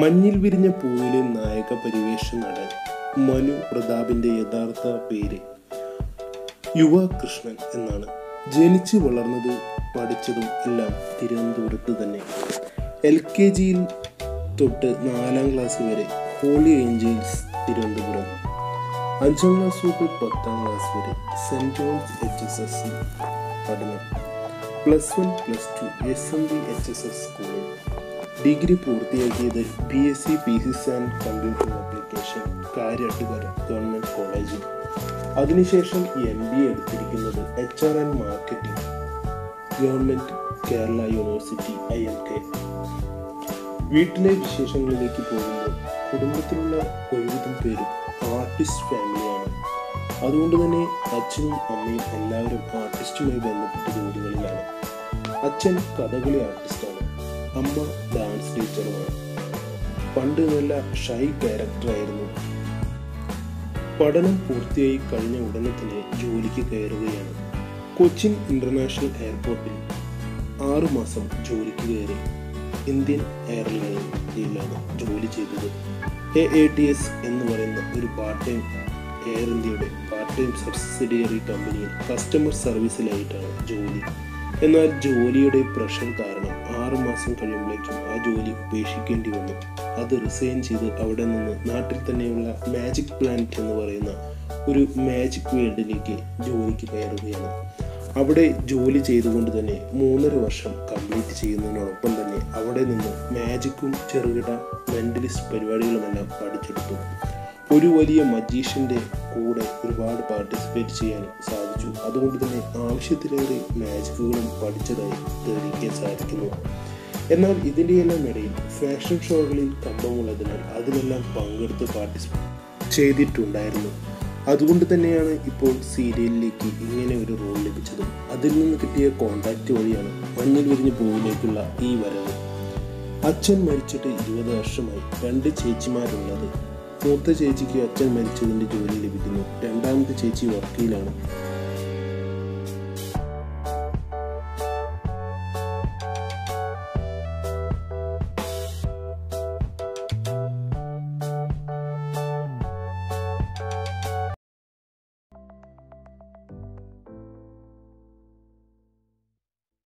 മഞ്ഞിൽ വിരിഞ്ഞ പൂവിലെ നായക പരിവേഷ നടൻ മനു പ്രതാപിന്റെ യഥാർത്ഥ പേര് യുവ കൃഷ്ണൻ എന്നാണ് ജനിച്ചു വളർന്നത് പഠിച്ചതും എല്ലാം തിരുവനന്തപുരത്ത് തന്നെ എൽ കെ ജിയിൽ തൊട്ട് നാലാം ക്ലാസ് വരെ ഹോളി ഏഞ്ചൽസ് തിരുവനന്തപുരം അഞ്ചാം ക്ലാസ് തൊട്ട് പത്താം ക്ലാസ് വരെ saint John's H S S C പഠനം plus one plus two S M B H S S സ്കൂളിൽ ഡിഗ്രി പൂർത്തിയാക്കിയത് B S C physics and computer application Karyattukara government കോളേജിൽ അതിനുശേഷം എം ബി എ എടുത്തിരിക്കുന്നത് H R and marketing government Kerala university I M K വീട്ടിലെ വിശേഷങ്ങളിലേക്ക് പോകുമ്പോൾ കുടുംബത്തിലുള്ള ഒരുവിധം പേരും ആർട്ടിസ്റ്റ് ഫാമിലിയാണ് അതുകൊണ്ട് തന്നെ അച്ഛനും അമ്മയും എല്ലാവരും ആർട്ടിസ്റ്റുമായി ബന്ധപ്പെട്ട ജോലികളിലാണ് അച്ഛൻ കഥകളി ആർട്ടിസ്റ്റാണ് അമ്മ ഡാൻസ് ടീച്ചറുമാണ് പണ്ട് നല്ല ഷൈ ക്യാരക്ടറായിരുന്നു പഠനം പൂർത്തിയായി കഴിഞ്ഞ ഉടനെ തന്നെ ജോലിക്ക് കയറുകയാണ് കൊച്ചിൻ ഇന്റർനാഷണൽ എയർപോർട്ടിൽ ആറു മാസം ജോലിക്ക് കയറി ഇന്ത്യൻ എയർലൈനിലാണ് ജോലി ചെയ്തത് എ എ ടി എസ് എന്ന് പറയുന്ന ഒരു പാർട്ട് ടൈം എയർ ഇന്ത്യയുടെ പാർട്ട് ടൈം സബ്സിഡിയറി കമ്പനിയിൽ കസ്റ്റമർ സർവീസിലായിട്ടാണ് ജോലി എന്നാൽ ജോലിയുടെ പ്രഷർ കാരണം ആറു മാസം കഴിയുമ്പോഴേക്കും ആ ജോലി ഉപേക്ഷിക്കേണ്ടി വന്നു അത് റിസൈൻ ചെയ്ത് അവിടെ നിന്ന് നാട്ടിൽ തന്നെയുള്ള മാജിക് പ്ലാനറ്റ് എന്ന് പറയുന്ന ഒരു മാജിക് വേൾഡിലേക്ക് ജോലിക്ക് കയറുകയാണ് അവിടെ ജോലി ചെയ്തുകൊണ്ട് തന്നെ മൂന്നര വർഷം കംപ്ലീറ്റ് ചെയ്യുന്നതിനോടൊപ്പം തന്നെ അവിടെ നിന്ന് മാജിക്കും ചെറുകിട മെൻ്റലിസ്റ്റ് പരിപാടികളുമെല്ലാം പഠിച്ചെടുത്തു ഒരു വലിയ മജീഷ്യൻ്റെ കൂടെ ഒരുപാട് പാർട്ടിസിപ്പേറ്റ് ചെയ്യാൻ സാധിച്ചു അതുകൊണ്ട് തന്നെ ആവശ്യത്തിലേറെ മാജിക്കുകളും പഠിച്ചതായി തെളിയിക്കാൻ സാധിക്കുന്നു എന്നാൽ ഇതിൻ്റെയെല്ലാം ഇടയിൽ ഫാഷൻ ഷോകളിൽ കമ്പമുള്ളതിനാൽ അതിലെല്ലാം പങ്കെടുത്ത് പാർട്ടിസിപ്പേറ്റ് ചെയ്തിട്ടുണ്ടായിരുന്നു അതുകൊണ്ട് തന്നെയാണ് ഇപ്പോൾ സീരിയലിലേക്ക് ഇങ്ങനെ ഒരു റോൾ ലഭിച്ചതും അതിൽ നിന്ന് കിട്ടിയ കോണ്ടാക്റ്റ് വഴിയാണ് മഞ്ഞിൽ വിരിഞ്ഞ പൂവിലേക്കുള്ള ഈ വരവ് അച്ഛൻ മരിച്ചിട്ട് ഇരുപത് വർഷമായി രണ്ട് ചേച്ചിമാരുള്ളത് മൂത്ത ചേച്ചിക്ക് അച്ഛൻ മരിച്ചതിൻ്റെ ജോലി ലഭിക്കുന്നു രണ്ടാമത്തെ ചേച്ചി വർക്കിയിലാണ്